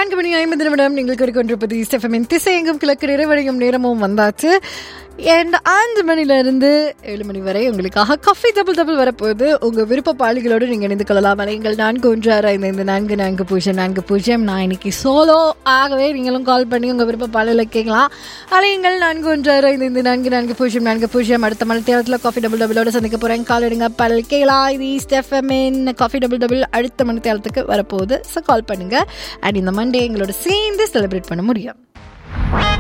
நான்கு மணி ஐம்பது நிமிடம் நீங்கள் கொண்டிருப்பது ஸ்டெஃபமின் திசையெங்கும் கிழக்கு நிறைவடையும் நேரமும் வந்தாச்சு அண்ட் அஞ்சு மணிலேருந்து ஏழு மணி வரை உங்களுக்காக கஃபி டபுள் டபுள் வரப்போகுது உங்கள் விருப்ப பாலிகளோடு நீங்கள் இணைந்து கொள்ளலாம் அலைங்கள் நான்கு ஒன்று ஆறு ஐந்து ஐந்து நான்கு நான்கு பூஜ்ஜியம் நான்கு பூஜ்ஜியம் நான் இன்னைக்கு சோலோ ஆகவே நீங்களும் கால் பண்ணி உங்கள் விருப்ப பாலில் கேட்கலாம் அலைங்கள் நான்கு ஒன்று ஆறு ஐந்து ஐந்து நான்கு நான்கு பூஜ்ஜியம் நான்கு பூஜ்ஜியம் அடுத்த மணி தேவத்தில் காஃபி டபுள் டபுளோட சந்திக்க போகிறேன் கால் எடுங்க பல் கேலாம் இது ஸ்டெஃபமின் காஃபி டபுள் டபுள் அடுத்த மணி தேவத்துக்கு வரப்போகுது ஸோ கால் பண்ணுங்கள் அண்ட் இந்த மண்டே எங்களோட சேர்ந்து செலிப்ரேட் பண்ண முடியும்